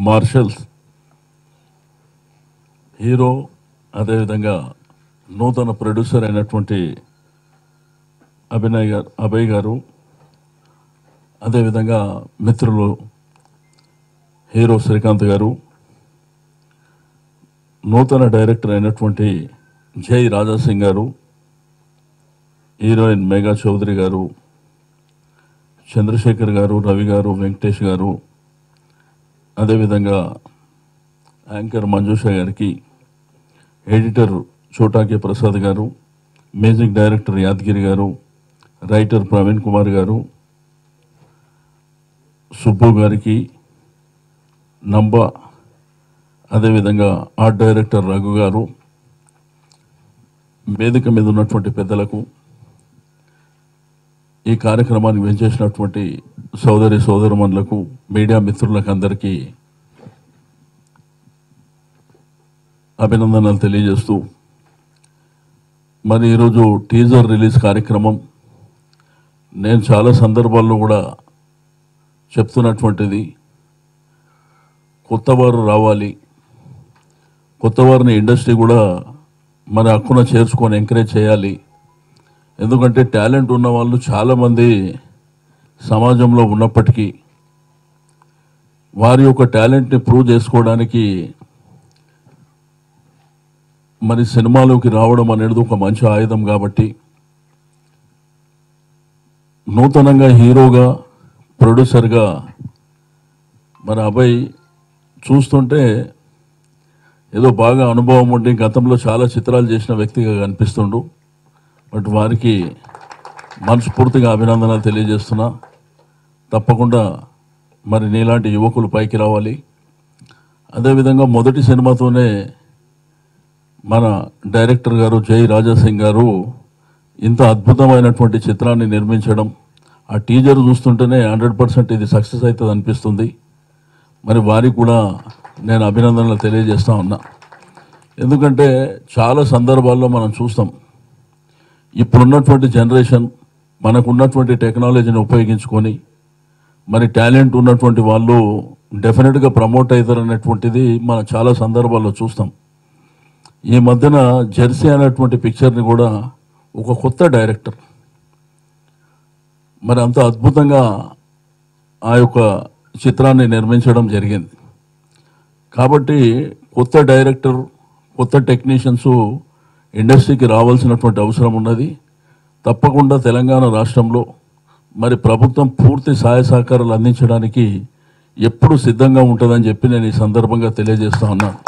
Marshals hero అదేవిధంగా నూతన producer అయినటువంటి అభినయ్ గారు అభయ్ గారు అదేవిధంగా మిత్రులు హీరో శ్రీకాంత్ గారు నూతన డైరెక్టర్ అయినటువంటి జై రాజాసింగ్ గారు హీరోయిన్ మేఘా చౌదరి గారు చంద్రశేఖర్ గారు రవి గారు వెంకటేష్ గారు అదేవిధంగా యాంకర్ మంజుష గారికి ఎడిటర్ చోటాకి ప్రసాద్ గారు మ్యూజిక్ డైరెక్టర్ యాదగిరి గారు రైటర్ ప్రవీణ్ కుమార్ గారు సుబ్బు గారికి నంబ అదేవిధంగా ఆర్ట్ డైరెక్టర్ రఘు గారు వేదిక మీద ఉన్నటువంటి పెద్దలకు ఈ కార్యక్రమానికి వెంచేసినటువంటి సోదరి సోదరుమణులకు మీడియా మిత్రులకు అందరికీ అభినందనలు తెలియజేస్తూ మరి ఈరోజు టీజర్ రిలీజ్ కార్యక్రమం నేను చాలా సందర్భాల్లో కూడా చెప్తున్నటువంటిది కొత్తవారు రావాలి కొత్తవారిని ఇండస్ట్రీ కూడా మన హక్కున చేర్చుకొని ఎంకరేజ్ చేయాలి ఎందుకంటే టాలెంట్ ఉన్న వాళ్ళు చాలామంది సమాజంలో ఉన్నప్పటికీ వారి యొక్క టాలెంట్ని ప్రూవ్ చేసుకోవడానికి మరి సినిమాలోకి రావడం అనేది ఒక మంచి ఆయుధం కాబట్టి నూతనంగా హీరోగా ప్రొడ్యూసర్గా మన అబ్బాయి చూస్తుంటే ఏదో బాగా అనుభవం ఉండి గతంలో చాలా చిత్రాలు చేసిన వ్యక్తిగా కనిపిస్తుండు బట్ వారికి మనస్ఫూర్తిగా అభినందనలు తెలియజేస్తున్నా తప్పకుండా మరి నీలాంటి యువకులు పైకి రావాలి అదేవిధంగా మొదటి సినిమాతోనే మన డైరెక్టర్ గారు జై రాజాసింగ్ గారు ఇంత అద్భుతమైనటువంటి చిత్రాన్ని నిర్మించడం ఆ టీజర్ చూస్తుంటేనే హండ్రెడ్ పర్సెంట్ ఇది సక్సెస్ అవుతుంది అనిపిస్తుంది మరి వారికి కూడా నేను అభినందనలు తెలియజేస్తా ఉన్నా ఎందుకంటే చాలా సందర్భాల్లో మనం చూస్తాం ఇప్పుడున్నటువంటి జనరేషన్ మనకున్నటువంటి టెక్నాలజీని ఉపయోగించుకొని మరి టాలెంట్ ఉన్నటువంటి వాళ్ళు డెఫినెట్గా ప్రమోట్ అవుతారు అనేటువంటిది మనం చాలా సందర్భాల్లో చూస్తాం ఈ మధ్యన జెర్సీ అనేటువంటి పిక్చర్ని కూడా ఒక కొత్త డైరెక్టర్ మరి అంత అద్భుతంగా ఆ యొక్క చిత్రాన్ని నిర్మించడం జరిగింది కాబట్టి కొత్త డైరెక్టర్ కొత్త టెక్నీషియన్స్ ఇండస్ట్రీకి రావాల్సినటువంటి అవసరం ఉన్నది తప్పకుండా తెలంగాణ రాష్ట్రంలో మరి ప్రభుత్వం పూర్తి సహాయ సహకారాలు అందించడానికి ఎప్పుడు సిద్ధంగా ఉంటుందని చెప్పి నేను ఈ సందర్భంగా తెలియజేస్తా ఉన్నాను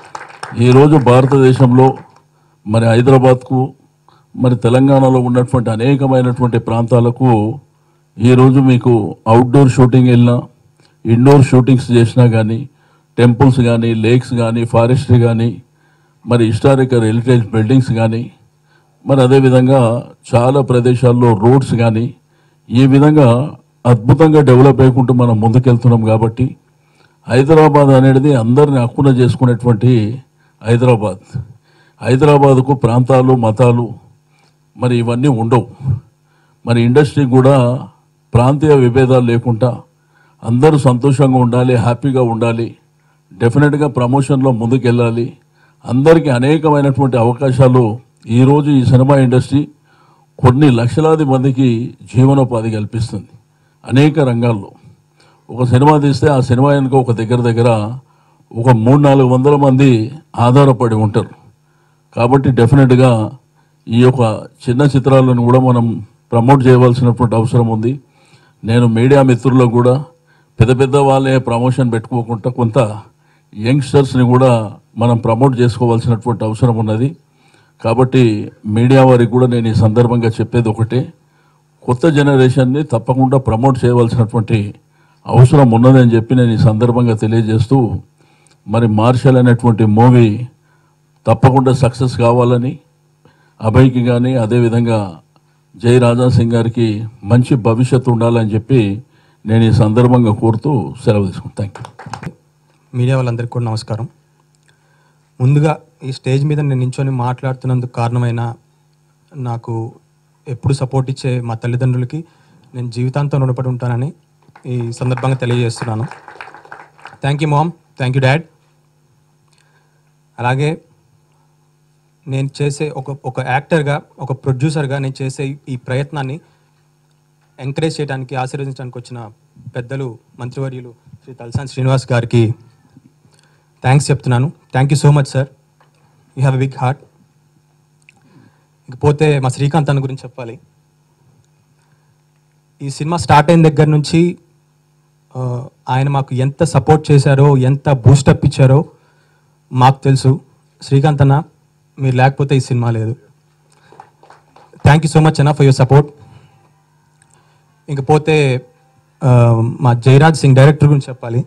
ఈరోజు భారతదేశంలో మరి హైదరాబాద్కు మరి తెలంగాణలో ఉన్నటువంటి అనేకమైనటువంటి ప్రాంతాలకు ఈరోజు మీకు అవుట్డోర్ షూటింగ్ వెళ్ళినా ఇండోర్ షూటింగ్స్ చేసినా కానీ టెంపుల్స్ కానీ లేక్స్ కానీ ఫారెస్ట్రీ కానీ మరి హిస్టారికల్ హెరిటేజ్ బిల్డింగ్స్ కానీ మరి అదేవిధంగా చాలా ప్రదేశాల్లో రోడ్స్ కానీ ఈ విధంగా అద్భుతంగా డెవలప్ అయ్యకుంటూ మనం ముందుకెళ్తున్నాం కాబట్టి హైదరాబాద్ అనేది అందరిని హక్కున చేసుకునేటువంటి హైదరాబాద్ హైదరాబాద్కు ప్రాంతాలు మతాలు మరి ఇవన్నీ ఉండవు మరి ఇండస్ట్రీ కూడా ప్రాంతీయ విభేదాలు లేకుండా అందరూ సంతోషంగా ఉండాలి హ్యాపీగా ఉండాలి డెఫినెట్గా ప్రమోషన్లో ముందుకెళ్ళాలి అందరికీ అనేకమైనటువంటి అవకాశాలు ఈరోజు ఈ సినిమా ఇండస్ట్రీ కొన్ని లక్షలాది మందికి జీవనోపాధి కల్పిస్తుంది అనేక రంగాల్లో ఒక సినిమా తీస్తే ఆ సినిమా వెనుక ఒక దగ్గర దగ్గర ఒక మూడు నాలుగు వందల మంది ఆధారపడి ఉంటారు కాబట్టి డెఫినెట్గా ఈ యొక్క చిన్న చిత్రాలను కూడా మనం ప్రమోట్ చేయవలసినటువంటి అవసరం ఉంది నేను మీడియా మిత్రులకు కూడా పెద్ద పెద్ద వాళ్ళే ప్రమోషన్ పెట్టుకోకుండా కొంత యంగ్స్టర్స్ని కూడా మనం ప్రమోట్ చేసుకోవాల్సినటువంటి అవసరం ఉన్నది కాబట్టి మీడియా వారికి కూడా నేను ఈ సందర్భంగా చెప్పేది ఒకటే కొత్త జనరేషన్ని తప్పకుండా ప్రమోట్ చేయవలసినటువంటి అవసరం ఉన్నదని చెప్పి నేను ఈ సందర్భంగా తెలియజేస్తూ మరి మార్షల్ అనేటువంటి మూవీ తప్పకుండా సక్సెస్ కావాలని అభయ్కి కానీ అదేవిధంగా జై రాజా సింగ్ గారికి మంచి భవిష్యత్తు ఉండాలని చెప్పి నేను ఈ సందర్భంగా కోరుతూ సెలవు తీసుకుంటాను థ్యాంక్ యూ మీడియా వాళ్ళందరికీ కూడా నమస్కారం ముందుగా ఈ స్టేజ్ మీద నేను నించొని మాట్లాడుతున్నందుకు కారణమైన నాకు ఎప్పుడు సపోర్ట్ ఇచ్చే మా తల్లిదండ్రులకి నేను జీవితాంతం రుణపడి ఉంటానని ఈ సందర్భంగా తెలియజేస్తున్నాను thank you mom thank you dad అలాగే నేను చేసే ఒక ఒక యాక్టర్గా ఒక ప్రొడ్యూసర్గా నేను చేసే ఈ ప్రయత్నాన్ని ఎంకరేజ్ చేయడానికి ఆశీర్వదించడానికి వచ్చిన పెద్దలు మంత్రివర్యులు శ్రీ తలసాని శ్రీనివాస్ గారికి థ్యాంక్స్ చెప్తున్నాను thank you so much sir you have a big heart ఇకపోతే మా శ్రీకాంత్ అన్న గురించి చెప్పాలి ఈ సినిమా స్టార్ట్ అయిన దగ్గర నుంచి ఆ, ఆయన మాకు ఎంత సపోర్ట్ చేశారో ఎంత బూస్టప్ ఇచ్చారో మాకు తెలుసు శ్రీకాంత్ అన్న మీరు లేకపోతే ఈ సినిమా లేదు థ్యాంక్ యూ సో మచ్ అన్న ఫర్ యువర్ సపోర్ట్ ఇంకపోతే ఆ, మా జయరాజ్ సింగ్ డైరెక్టర్ గురించి చెప్పాలి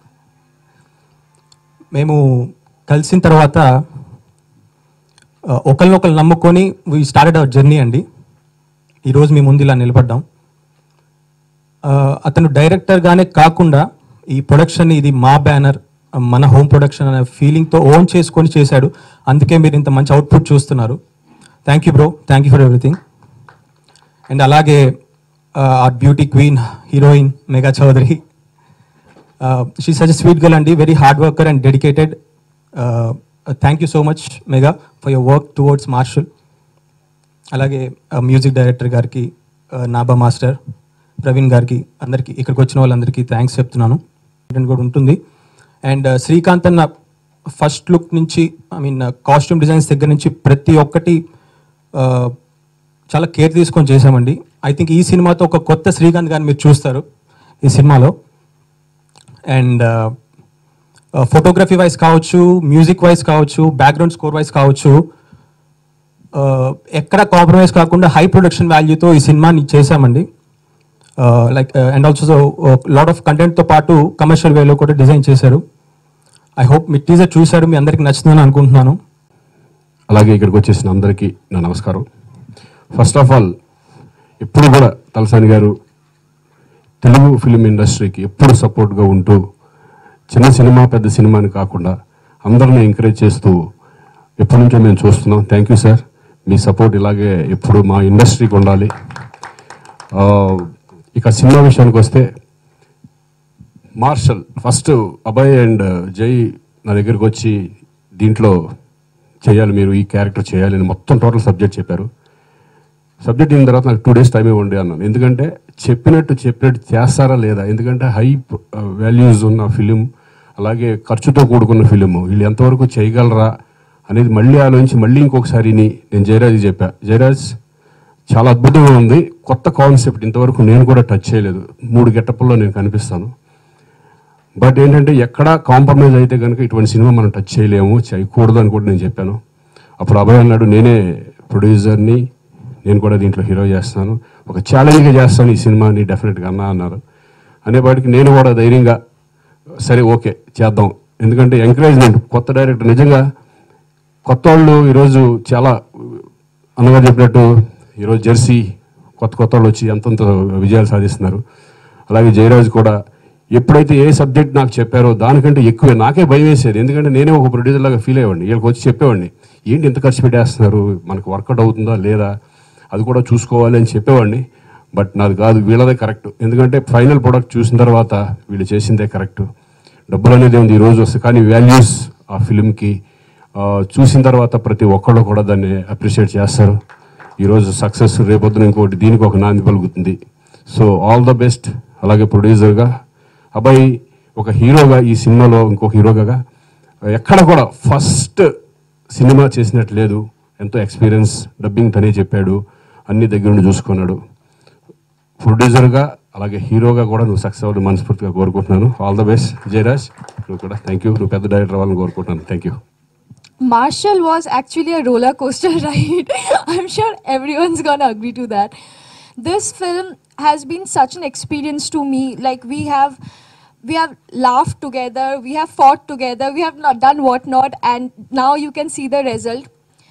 మేము కలిసిన తర్వాత ఆ, ఒకరినొకరు నమ్ముకొని వీ స్టార్టెడ్ అవర్ జర్నీ అండి ఈరోజు మీ ముందు ఇలా నిలబడ్డాం ఆ, అతను డైరెక్టర్గానే కాకుండా ఈ ప్రొడక్షన్ ఇది మా బ్యానర్ మన హోమ్ ప్రొడక్షన్ అనే ఫీలింగ్తో ఓన్ చేసుకొని చేశాడు అందుకే మీరు ఇంత మంచి అవుట్పుట్ చూస్తున్నారు thank you bro thank you for everything and అలాగే our beauty queen heroine Megha Chowdary she such sweet girl అండి very hard worker and dedicated thank you so much Megha for your work towards Marshall అలాగే music director గారికి ఆ, నాబా master Praveen గారికి అందరికీ ఇక్కడికి వచ్చిన వాళ్ళందరికీ థ్యాంక్స్ చెప్తున్నాను Content కూడా ఉంటుంది అండ్ శ్రీకాంత్ అన్న ఫస్ట్ లుక్ నుంచి ఐ మీన్ కాస్ట్యూమ్ డిజైన్స్ దగ్గర నుంచి ప్రతి ఒక్కటి ఆ, చాలా కేర్ తీసుకొని చేశామండి ఐ థింక్ ఈ సినిమాతో ఒక కొత్త శ్రీకాంత్ గారిని మీరు చూస్తారు ఈ సినిమాలో అండ్ ఫోటోగ్రఫీ వైజ్ కావచ్చు మ్యూజిక్ వైజ్ కావచ్చు బ్యాక్గ్రౌండ్ స్కోర్ వైజ్ కావచ్చు uh, ఎక్కడ కాంప్రమైజ్ కాకుండా హై ప్రొడక్షన్ వాల్యూతో ఈ సినిమాని చేశామండి like and also lot of కంటెంట్తో పాటు కమర్షియల్ వేలో కూడా డిజైన్ చేశారు ఐ హోప్ మీ టీజర్ చూశారు మీ అందరికి నచ్చుతుందని అనుకుంటున్నాను అలాగే ఇక్కడికి వచ్చేసిన అందరికీ నా నమస్కారం ఫస్ట్ ఆఫ్ ఆల్ ఎప్పుడు కూడా తలసాని గారు తెలుగు ఫిలిం ఇండస్ట్రీకి ఎప్పుడు సపోర్ట్గా ఉంటూ చిన్న సినిమా పెద్ద సినిమా అని కాకుండా అందరిని ఎంకరేజ్ చేస్తూ ఎప్పటి నుంచో మేము చూస్తున్నాం థ్యాంక్ యూ సార్ మీ సపోర్ట్ ఇలాగే ఎప్పుడు మా ఇండస్ట్రీకి ఉండాలి ఆ, ఇక సినిమా విషయానికి వస్తే మార్షల్ ఫస్ట్ అభయ్ అండ్ జై నా దగ్గరికి వచ్చి దీంట్లో చేయాలి మీరు ఈ క్యారెక్టర్ చేయాలి అని మొత్తం టోటల్ సబ్జెక్ట్ చెప్పారు సబ్జెక్ట్ అయిన తర్వాత నాకు టూ డేస్ టైం ఇవ్వండి అన్నాను ఎందుకంటే చెప్పినట్టు చెప్పినట్టు చేస్తారా లేదా ఎందుకంటే హై వాల్యూస్ ఉన్న ఫిలిం అలాగే ఖర్చుతో కూడుకున్న ఫిలిం వీళ్ళు ఎంతవరకు చేయగలరా అనేది మళ్ళీ ఆలోచించి మళ్ళీ ఇంకొకసారి ని నేను జయరాజ్ చెప్పా జయరాజ్ చాలా అద్భుతంగా ఉంది కొత్త కాన్సెప్ట్ ఇంతవరకు నేను కూడా టచ్ చేయలేదు మూడు గెటప్ల్లో నేను కనిపిస్తాను బట్ ఏంటంటే ఎక్కడా కాంప్రమైజ్ అయితే కనుక ఇటువంటి సినిమా మనం టచ్ చేయలేము చేయకూడదు అని కూడా నేను చెప్పాను అప్పుడు అభయ్ అన్నాడు నేనే ప్రొడ్యూసర్ని నేను కూడా దీంట్లో హీరో చేస్తాను ఒక ఛాలెంజ్గా చేస్తాను ఈ సినిమాని డెఫినెట్గా అన్నా అన్నారు అనేపాటికి నేను కూడా ధైర్యంగా సరే ఓకే చేద్దాం ఎందుకంటే ఎంకరేజ్మెంట్ కొత్త డైరెక్టర్ నిజంగా కొత్త వాళ్ళు ఈరోజు చాలా అన్నగారు చెప్పినట్టు ఈరోజు జెర్సీ కొత్త కొత్త వాళ్ళు వచ్చి ఎంతంత విజయాలు సాధిస్తున్నారు అలాగే జయరాజ్ కూడా ఎప్పుడైతే ఏ సబ్జెక్ట్ నాకు చెప్పారో దానికంటే ఎక్కువే నాకే భయం వేసేది ఎందుకంటే నేనే ఒక ప్రొడ్యూసర్ లాగా ఫీల్ అయ్యేవాడిని వీళ్ళకి వచ్చి చెప్పేవాడిని ఏంటి ఇంత ఖర్చు పెట్టేస్తున్నారు మనకు వర్కౌట్ అవుతుందా లేదా అది కూడా చూసుకోవాలి అని చెప్పేవాడిని బట్ నాది కాదు వీళ్ళదే కరెక్ట్ ఎందుకంటే ఫైనల్ ప్రొడక్ట్ చూసిన తర్వాత వీళ్ళు చేసిందే కరెక్ట్ డబ్బులు అనేది ఉంది ఈరోజు వస్తుంది కానీ వాల్యూస్ ఆ ఫిలింకి చూసిన తర్వాత ప్రతి ఒక్కళ్ళు కూడా దాన్ని అప్రిషియేట్ చేస్తారు ఈరోజు సక్సెస్ రేపొద్దున ఇంకోటి దీనికి ఒక నాంది పలుకుతుంది సో ఆల్ ద బెస్ట్ అలాగే ప్రొడ్యూసర్గా అబ్బాయి ఒక హీరోగా ఈ సినిమాలో ఇంకో హీరోగా ఎక్కడ కూడా ఫస్ట్ సినిమా చేసినట్టు లేదు ఎంతో ఎక్స్పీరియన్స్ డబ్బింగ్ తనే చెప్పాడు అన్ని దగ్గర నుండి చూసుకున్నాడు ప్రొడ్యూసర్గా అలాగే హీరోగా కూడా నువ్వు సక్సెస్ అవ్వాలి మనస్ఫూర్తిగా కోరుకుంటున్నాను ఆల్ ద బెస్ట్ జయరాజ్ నువ్వు కూడా థ్యాంక్ యూ నువ్వు పెద్ద డైరెక్టర్ అవ్వాలని కోరుకుంటున్నాను thank you Marshall was actually a roller coaster ride. I'm sure everyone's gonna agree to that. This film has been such an experience to me. Like we have, we have laughed together, we have fought together, we have not done whatnot, and now you can see the result.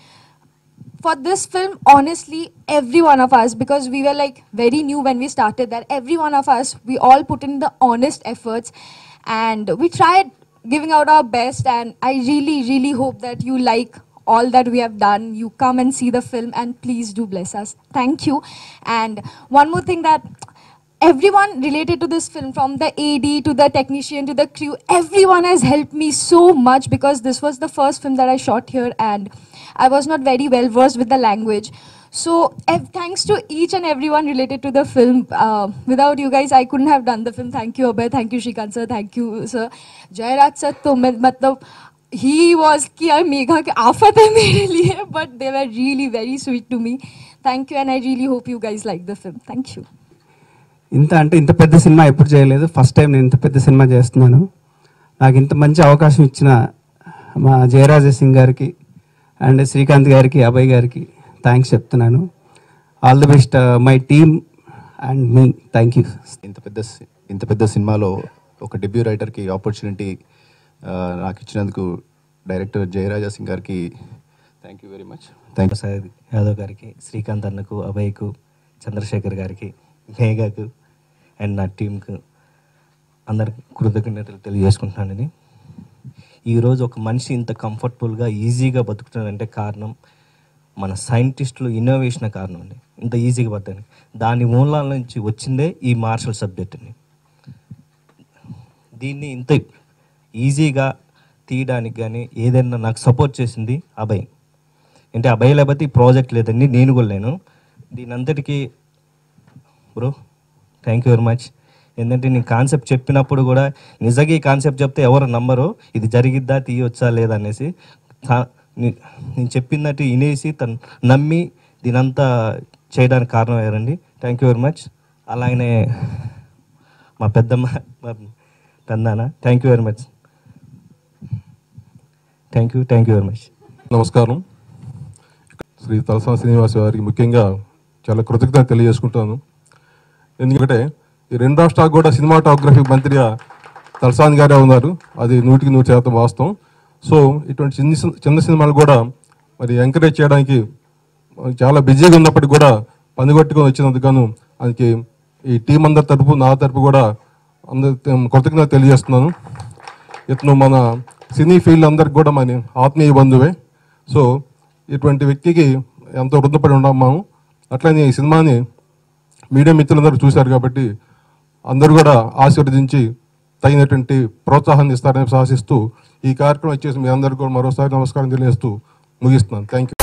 For this film, honestly, every one of us, because we were like very new when we started that, every one of us, we all put in the honest efforts and we tried giving out our best. And I really, really hope that you like all that we have done. You come and see the film and please do bless us. Thank you. And one more thing that everyone related to this film, from the AD to the technician to the crew, everyone has helped me so much because this was the first film that I shot here and I was not very well versed with the language. So, ev- thanks to each and everyone related to the film. Uh, without you guys, I couldn't have done the film. Thank you, Abhay. Thank you, Shrikant sir. Thank you, sir. Jairaj sir, तो मैं मतलब he was कि यार मेघा के आफत है मेरे लिए but they were really very sweet to me. Thank you and I really hope you guys like the film. Thank you. ఇంత అంటే ఇంత పెద్ద సినిమా ఎప్పుడు చేయలేదు ఫస్ట్ టైం నేను ఇంత పెద్ద సినిమా చేస్తున్నాను నాకు ఇంత మంచి అవకాశం ఇచ్చిన మా జయరాజ సింగ్ గారికి అండ్ శ్రీకాంత్ గారికి అభయ్ గారికి థ్యాంక్స్ చెప్తున్నాను all the best my team and మీ థ్యాంక్ యూ ఇంత పెద్ద సి- ఇంత పెద్ద సినిమాలో ఒక డెబ్యూ రైటర్కి ఆపర్చునిటీ నాకు ఇచ్చినందుకు డైరెక్టర్ జయరాజా సింగ్ గారికి thank you very much thank Prasad Yadav గారికి శ్రీకాంత్ అన్నకు అభయ్కు చంద్రశేఖర్ గారికి మేఘకు అండ్ నా టీంకు అందరికి కృతజ్ఞతలు తెలియజేసుకుంటున్నానని ఈరోజు ఒక మనిషి ఇంత కంఫర్టబుల్గా ఈజీగా బతుకుతున్నాడంటే కారణం మన సైంటిస్టులు ఇన్నోవేషన్ కారణం అండి ఇంత ఈజీగా బతకని దాని మూలాల నుంచి వచ్చిందే ఈ మార్షల్ సబ్జెక్ట్ అండి దీన్ని ఇంత ఈజీగా తీయడానికి కానీ ఏదైనా నాకు సపోర్ట్ చేసింది అభయ్ అంటే అభయ్ లేకపోతే ఈ ప్రాజెక్ట్ లేదండి నేను కూడా లేను దీని అంతటికి bro thank you very much ఏంటంటే నేను కాన్సెప్ట్ చెప్పినప్పుడు కూడా నిజంగా ఈ కాన్సెప్ట్ చెప్తే ఎవరు నమ్మరు ఇది జరిగిద్దా తీయొచ్చా లేదా అనేసి కా- నే- నేను చెప్పినట్టు వినేసి తను నమ్మి దీనంతా చేయడానికి కారణం అయ్యారండి థ్యాంక్ యూ వెరీ మచ్ అలాగనే మా పెద్దమ్మ మా పెద్దనాన్న thank you very much thank you thank you very much నమస్కారం శ్రీ తలసాని శ్రీనివాస్ గారికి ముఖ్యంగా చాలా కృతజ్ఞత తెలియజేసుకుంటాను ఎందుకంటే ఈ రెండు రాష్ట్రాలకు కూడా సినిమాటోగ్రఫీ మంత్రిగా తలసాని గారే ఉన్నారు అది నూటికి నూరు శాతం వాస్తవం సో ఇటువంటి చిన్న సి- చిన్న సినిమాలు కూడా మరి ఎంకరేజ్ చేయడానికి చాలా బిజీగా ఉన్నప్పటికీ కూడా పనిగొట్టుకొని వచ్చినందుకు గాను ఆయనకి ఈ టీం అందరి తరపు నా తరపు కూడా అందరి కృతజ్ఞత తెలియజేస్తున్నాను ఇతను మన సినీ ఫీల్డ్ అందరికి కూడా మన ఆత్మీయ బంధువే సో ఇటువంటి వ్యక్తికి ఎంతో రుణపడి ఉన్నాం మనం అట్లనే ఈ సినిమాని మీడియా మిత్రులందరూ చూశారు కాబట్టి అందరూ కూడా ఆశీర్వదించి తగినటువంటి ప్రోత్సాహాన్ని ఇస్తారని ఆశిస్తూ ఈ కార్యక్రమం వచ్చేసి మీ అందరికీ కూడా మరోసారి నమస్కారం తెలియజేస్తూ ముగిస్తున్నాను థ్యాంక్ యూ